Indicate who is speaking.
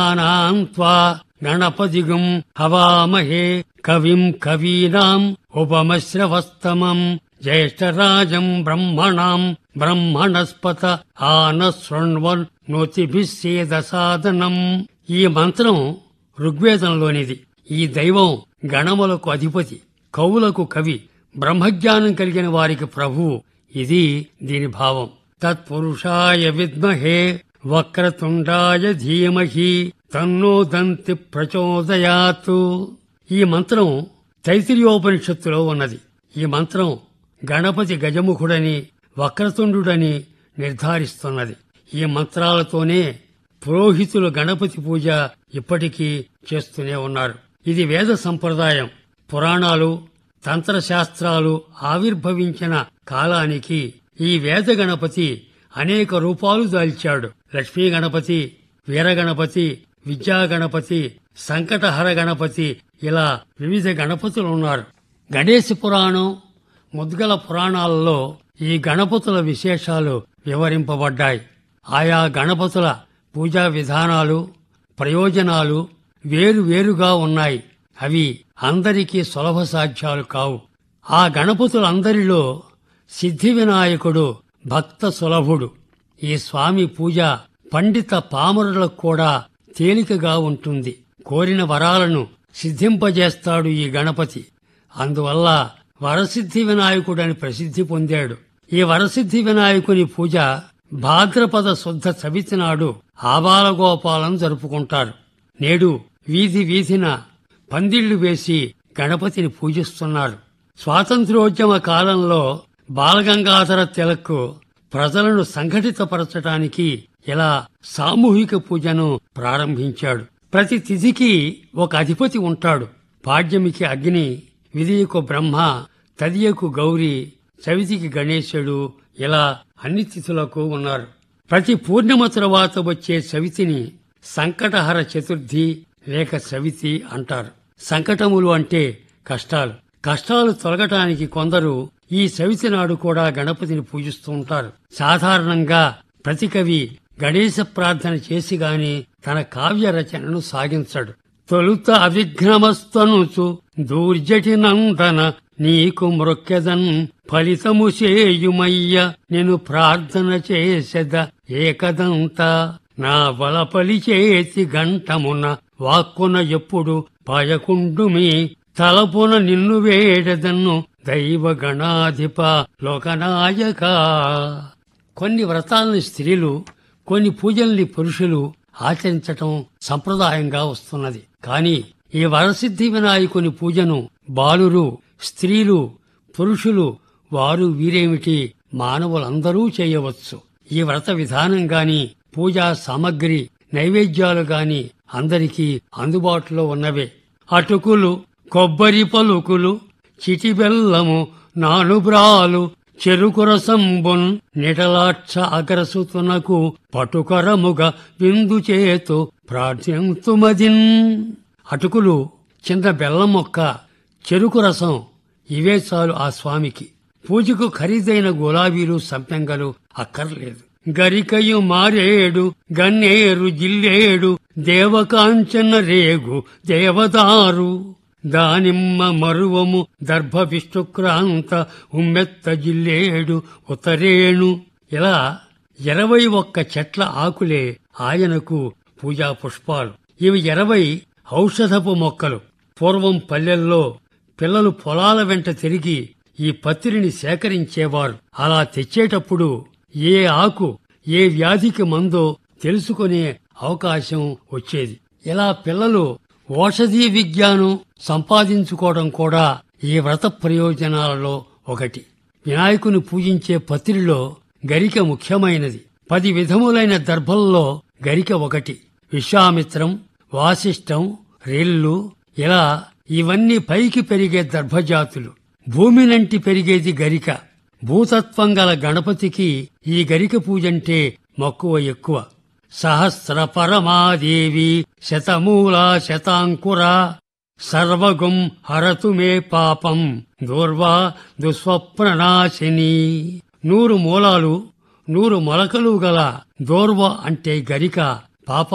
Speaker 1: త్వా గణపతిగుం హవామహే కవిం కవీనాం ఉపమశ్రవస్తమం జ్యేష్ఠరాజం బ్రహ్మణాం బ్రహ్మణస్పత ఆనశృణ్వన్ నోతిభిస్సేద సాధనం ఈ మంత్రం ఋగ్వేదంలోనిది ఈ దైవం గణములకు అధిపతి కవులకు కవి బ్రహ్మజ్ఞానం కలిగిన వారికి ప్రభువు ఇది దీని భావం తత్పురుషాయ విద్మహే వక్రతుండాయ ధీమహి తన్నో దంతి ప్రచోదయాత్ ఈ మంత్రం తైతిరియోపనిషత్తులో ఉన్నది ఈ మంత్రం గణపతి గజముఖుడని వక్రతుండుడని నిర్ధారిస్తున్నది ఈ మంత్రాలతోనే పురోహితులు గణపతి పూజ ఇప్పటికీ చేస్తూనే ఉన్నారు ఇది వేద సంప్రదాయం పురాణాలు తంత్రశాస్త్రాలు ఆవిర్భవించిన కాలానికి ఈ వేద గణపతి అనేక రూపాలు దాల్చాడు లక్ష్మీ గణపతి వీరగణపతి విద్యా గణపతి సంకటహర గణపతి ఇలా వివిధ గణపతులు ఉన్నారు గణేశ పురాణం ముద్గల పురాణాలలో ఈ గణపతుల విశేషాలు వివరింపబడ్డాయి ఆయా గణపతుల పూజా విధానాలు ప్రయోజనాలు వేరు వేరుగా ఉన్నాయి అవి అందరికీ సులభ సాధ్యాలు కావు ఆ గణపతులందరిలో సిద్ధి వినాయకుడు భక్త సులభుడు ఈ స్వామి పూజ పండిత పామరులకు కూడా తేలికగా ఉంటుంది కోరిన వరాలను సిద్ధింపజేస్తాడు ఈ గణపతి అందువల్ల వరసిద్ధి వినాయకుడని ప్రసిద్ధి పొందాడు ఈ వరసిద్ధి వినాయకుని పూజ భాద్రపద శుద్ధ చవితి నాడు ఆబాలగోపాలం జరుపుకుంటారు నేడు వీధి వీధిన పందిళ్లు వేసి గణపతిని పూజిస్తున్నారు స్వాతంత్ర్యోద్యమ కాలంలో బాలగంగాధర తిలక్ ప్రజలను సంఘటితపరచటానికి ఇలా సామూహిక పూజను ప్రారంభించాడు ప్రతి తిథికి ఒక అధిపతి ఉంటాడు పాడ్యమికి అగ్ని విధియకు బ్రహ్మ తదియకు గౌరి చవితికి గణేశుడు ఇలా అన్ని తిథులకు ఉన్నారు ప్రతి పూర్ణిమ తరువాత వచ్చే చవితిని సంకటహర చతుర్థి లేక చవితి అంటారు సంకటములు అంటే కష్టాలు కష్టాలు తొలగటానికి కొందరు ఈ చవితి నాడు కూడా గణపతిని పూజిస్తూ ఉంటారు సాధారణంగా ప్రతి కవి గణేశ ప్రార్థన చేసి గాని తన కావ్య రచనను సాగించడు తొలుత అవిఘ్నమస్తనుచు దూర్జటి నందన నీకు మృక్కెదన్ ఫలితము చేయుమయ్య నేను ప్రార్థన చేసెద ఏకదంత నా వలపలి చేసి గంటమున వాక్కున ఎప్పుడు పయకుండుమి తలపున నిన్ను వేడదన్ను దైవ గణాధిప లోకనాయక కొన్ని వ్రతాలని స్త్రీలు కొన్ని పూజల్ని పురుషులు ఆచరించటం సంప్రదాయంగా వస్తున్నది కాని ఈ వరసిద్ధి వినాయకుని పూజను బాలురు స్త్రీలు పురుషులు వారు వీరేమిటి మానవులందరూ చేయవచ్చు ఈ వ్రత విధానం గాని పూజా సామగ్రి నైవేద్యాలు గాని అందరికీ అందుబాటులో ఉన్నవే అటుకులు కొబ్బరి పలుకులు చిటిబెల్లము నానుబ్రాలు చెరుకు రసంబున్ నిటలాక్ష అగ్రసుతునకు పటుకరముగ విందు చేతు ప్రార్థింతుమదిన్ అటుకులు చిన్న బెల్లం మొక్క చెరుకు రసం ఇవే చాలు ఆ స్వామికి పూజకు ఖరీదైన గులాబీలు సంపెంగలు అక్కర్లేదు గరికయు మారేడు గన్నేరు జిల్లేడు దేవకాంచన రేగు దేవదారు దానిమ్మ మరువము దర్భ విష్ణుక్రాంత ఉమ్మెత్త జిల్లేడు ఉతరేణు ఇలా ఇరవై ఒక్క చెట్ల ఆకులే ఆయనకు పూజా పుష్పాలు ఇవి ఇరవై ఔషధపు మొక్కలు పూర్వం పల్లెల్లో పిల్లలు పొలాల వెంట తిరిగి ఈ పత్రిని సేకరించేవారు అలా తెచ్చేటప్పుడు ఏ ఆకు ఏ వ్యాధికి మందో తెలుసుకునే అవకాశం వచ్చేది ఇలా పిల్లలు ఓషధీ విజ్ఞానం సంపాదించుకోవడం కూడా ఈ వ్రత ప్రయోజనాలలో ఒకటి వినాయకుని పూజించే పత్రిలో గరిక ముఖ్యమైనది పది విధములైన దర్భల్లో గరిక ఒకటి విశ్వామిత్రం వాసిష్టం రెల్లు ఇలా ఇవన్నీ పైకి పెరిగే దర్భజాతులు భూమినంటి పెరిగేది గరిక భూతత్వం గల గణపతికి ఈ గరిక పూజంటే మక్కువ ఎక్కువ సహస్ర పరమాదేవి శతమూల శతాంకుర సర్వగుం హరతు మే పాపం దూర్వా దుస్వప్ననాశిని నూరు మూలాలు నూరు మొలకలు గల దోర్వ అంటే గరిక పాప